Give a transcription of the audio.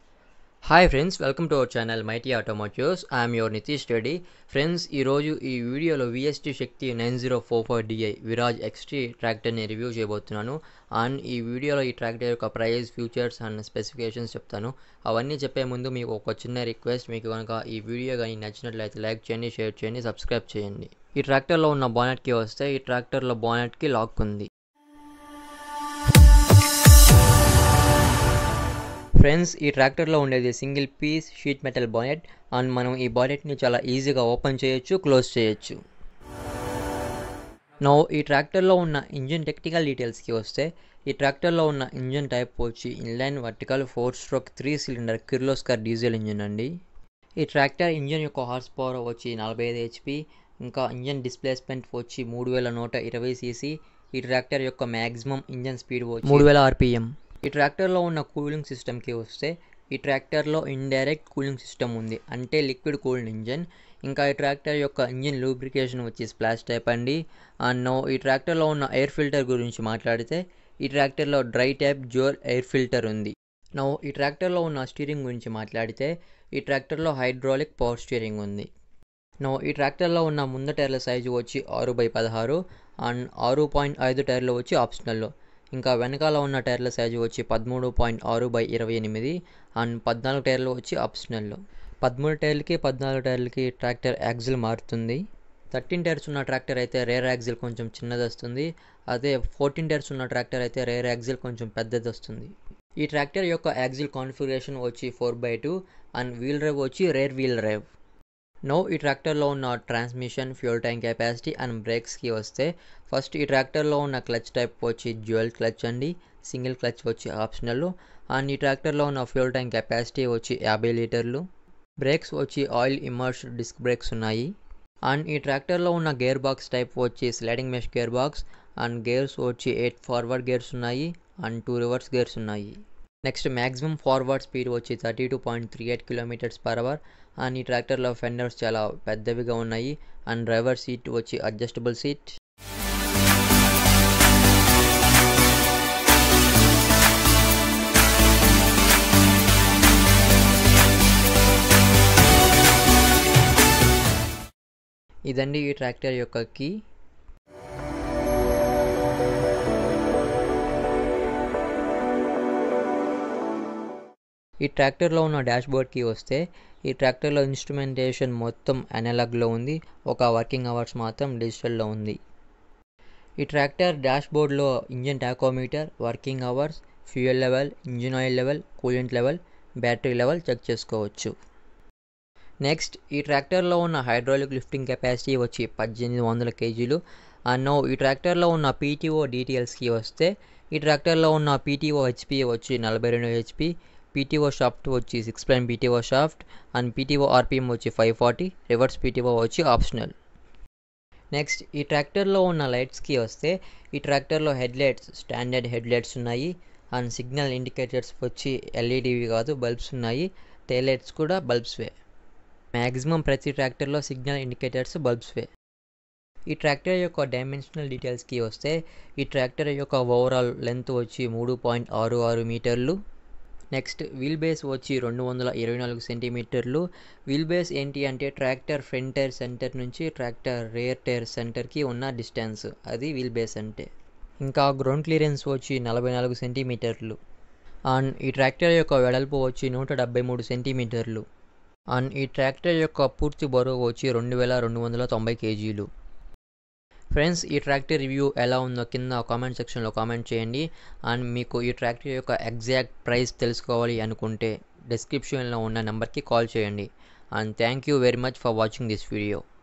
hi friends welcome to our channel mighty automotives I'm your Nitish Reddy friends ఈరోజు ఈ వీడియోలో VST Shakti nine zero four four DI Viraj XT ట్రాక్టర్ని review చేయబోతున్నాను and ఈ వీడియోలో ఈ ట్రాక్టర్ యొక్క ప్రైస్ ఫ్యూచర్స్ అండ్ స్పెసిఫికేషన్స్ చెప్తాను అవన్నీ చెప్పే ముందు మీకు ఒక చిన్న రిక్వెస్ట్ మీకు కనుక ఈ వీడియో కానీ నచ్చినట్లయితే లైక్ చేయండి షేర్ చేయండి సబ్స్క్రైబ్ చేయండి ఈ ట్రాక్టర్లో ఉన్న బానెట్కి వస్తే ఈ ట్రాక్టర్లో బానెట్కి లాక్ ఉంది ఫ్రెండ్స్ ఈ ట్రాక్టర్లో ఉండేది single piece sheet metal bonnet and మనం ఈ బానెట్ని చాలా ఈజీగా ఓపెన్ చేయొచ్చు క్లోజ్ చేయొచ్చు నో ఈ ట్రాక్టర్లో ఉన్న ఇంజిన్ టెక్నికల్ డీటెయిల్స్కి వస్తే ఈ ట్రాక్టర్లో ఉన్న ఇంజిన్ టైప్ వచ్చి inline vertical four stroke three cylinder Kirloskar diesel engine అండి ఈ ట్రాక్టర్ ఇంజిన్ యొక్క హార్స్ పవర్ వచ్చి నలభై ఐదు హెచ్పి ఇంకా ఇంజిన్ డిస్ప్లేస్మెంట్ వచ్చి మూడు వేల నూట ఇరవై సీసీ ఈ ట్రాక్టర్ యొక్క మ్యాక్సిమం ఇంజిన్ స్పీడ్ వచ్చి మూడు వేల ఆర్పిఎం ఈ ట్రాక్టర్లో ఉన్న కూలింగ్ సిస్టమ్కి వస్తే ఈ ట్రాక్టర్లో ఇండైరెక్ట్ కూలింగ్ సిస్టమ్ ఉంది అంటే లిక్విడ్ కూల్డ్ ఇంజన్ ఇంకా ఈ ట్రాక్టర్ యొక్క ఇంజిన్ లూబ్రికేషన్ వచ్చి స్ప్లాష్ టైప్ అండి అండ్ ఈ ట్రాక్టర్లో ఉన్న ఎయిర్ ఫిల్టర్ గురించి మాట్లాడితే ఈ ట్రాక్టర్లో డ్రై టైప్ జోర్ ఎయిర్ ఫిల్టర్ ఉంది నో ఈ ట్రాక్టర్లో ఉన్న స్టీరింగ్ గురించి మాట్లాడితే ఈ ట్రాక్టర్లో హైడ్రాలిక్ పవర్ స్టీరింగ్ ఉంది నో ఈ ట్రాక్టర్లో ఉన్న ముందు టైర్ల సైజు వచ్చి ఆరు బై పదహారు అండ్ ఆరు పాయింట్ ఐదు టైర్లు వచ్చి ఆప్షనల్లో ఇంకా వెనకాల ఉన్న టైర్ల సైజు వచ్చి పదమూడు పాయింట్ ఆరు బై ఇరవై ఎనిమిది అండ్ పద్నాలుగు టైర్లు వచ్చి ఆప్షనల్ పదమూడు టైర్లకి పద్నాలుగు టైర్లకి ట్రాక్టర్ యాక్సిల్ మారుతుంది థర్టీన్ టైర్స్ ఉన్న ట్రాక్టర్ అయితే రేర్ యాక్సిల్ కొంచెం చిన్నది వస్తుంది అదే ఫోర్టీన్ టైర్స్ ఉన్న ట్రాక్టర్ అయితే రేర్ యాక్సిల్ కొంచెం పెద్దది వస్తుంది ఈ ట్రాక్టర్ యొక్క యాక్సిల్ కాన్ఫిగరేషన్ వచ్చి four by two and wheel drive వచ్చి రేర్ వీల్ డ్రైవ్ నో ఈ ట్రాక్టర్లో ఉన్న transmission fuel tank capacity and బ్రేక్స్కి వస్తే ఫస్ట్ ఈ ట్రాక్టర్లో ఉన్న క్లచ్ టైప్ వచ్చి డ్యూయల్ క్లచ్ అండి సింగిల్ క్లచ్ వచ్చి ఆప్షనల్ అండ్ ఈ ట్రాక్టర్లో ఉన్న ఫ్యూల్ ట్యాంక్ కెపాసిటీ వచ్చి యాభై లీటర్లు బ్రేక్స్ వచ్చి ఆయిల్ ఇమర్స్డ్ డిస్క్ బ్రేక్స్ ఉన్నాయి అండ్ ఈ ట్రాక్టర్లో ఉన్న గేర్ బాక్స్ టైప్ వచ్చి sliding mesh gear box and gears వచ్చి ఎయిట్ ఫార్వర్డ్ గేర్స్ ఉన్నాయి అండ్ టూ రివర్స్ గేర్స్ ఉన్నాయి నెక్స్ట్ మ్యాక్సిమం ఫార్వర్డ్ స్పీడ్ వచ్చి thirty two point three eight kilometres per hour and ఈ ట్రాక్టర్లో ఫెండర్స్ చాలా పెద్దవిగా ఉన్నాయి అండ్ డ్రైవర్ సీట్ వచ్చి అడ్జస్టబుల్ సీట్ ఇదండి ఈ ట్రాక్టర్ యొక్క కీ ఈ ట్రాక్టర్లో ఉన్న డాష్బోర్డ్కి వస్తే ఈ ట్రాక్టర్లో ఇన్స్ట్రుమెంటేషన్ మొత్తం అనలాగ్లో ఉంది ఒక వర్కింగ్ అవర్స్ మాత్రం డిజిటల్లో ఉంది ఈ ట్రాక్టర్ డాష్బోర్డ్లో engine tachometer working hours fuel level engine oil level coolant level battery level check చేసుకోవచ్చు నెక్స్ట్ ఈ ట్రాక్టర్లో ఉన్న హైడ్రాలిక్ లిఫ్టింగ్ కెపాసిటీ వచ్చి పద్దెనిమిది వందల కేజీలు అండ్ ఈ ట్రాక్టర్లో ఉన్న పీటీఓ డీటెయిల్స్కి వస్తే ఈ ట్రాక్టర్లో ఉన్న పీటీఓ హెచ్పి వచ్చి నలభై రెండు హెచ్పి పీటీఓ షాఫ్ట్ వచ్చి six prime PTO shaft and PTO RPM వచ్చి ఫైవ్ ఫార్టీ రివర్స్ పీటీఓ వచ్చి ఆప్షనల్ నెక్స్ట్ ఈ ట్రాక్టర్లో ఉన్న లైట్స్కి వస్తే ఈ ట్రాక్టర్లో head lights standard head lights ఉన్నాయి అండ్ సిగ్నల్ ఇండికేటర్స్ వచ్చి ఎల్ఈడివి కాదు బల్బ్స్ ఉన్నాయి టైల్ లైట్స్ కూడా బల్బ్స్వే మ్యాక్సిమం ప్రతి ట్రాక్టర్లో సిగ్నల్ ఇండికేటర్స్ బల్బ్స్వే ఈ ట్రాక్టర్ యొక్క డైమెన్షనల్ డీటెయిల్స్కి వస్తే ఈ ట్రాక్టర్ యొక్క ఓవరాల్ లెంత్ వచ్చి మూడు పాయింట్ ఆరు ఆరు మీటర్లు నెక్స్ట్ వీల్ బేస్ వచ్చి రెండు వందల ఇరవై నాలుగు సెంటీమీటర్లు వీల్ బేస్ ఏంటి అంటే ట్రాక్టర్ ఫ్రంట్ టైర్ సెంటర్ నుంచి ట్రాక్టర్ రేర్ టైర్ సెంటర్కి ఉన్న డిస్టెన్స్ అది వీల్ బేస్ అంటే ఇంకా గ్రౌండ్ క్లియరెన్స్ వచ్చి నలభై నాలుగు సెంటీమీటర్లు అండ్ ఈ ట్రాక్టర్ యొక్క వెడల్పు వచ్చి నూట డెబ్బై మూడు సెంటీమీటర్లు అండ్ ఈ ట్రాక్టర్ యొక్క పూర్తి బరువు వచ్చి రెండు వేల రెండు వందల తొంభై కేజీలు ఫ్రెండ్స్ ఈ ట్రాక్టర్ రివ్యూ ఎలా ఉందో కింద కామెంట్ సెక్షన్లో కామెంట్ చేయండి అండ్ మీకు ఈ ట్రాక్టర్ యొక్క ఎగ్జాక్ట్ ప్రైస్ తెలుసుకోవాలి అనుకుంటే డిస్క్రిప్షన్లో ఉన్న నెంబర్కి కాల్ చేయండి and thank you very much for watching this video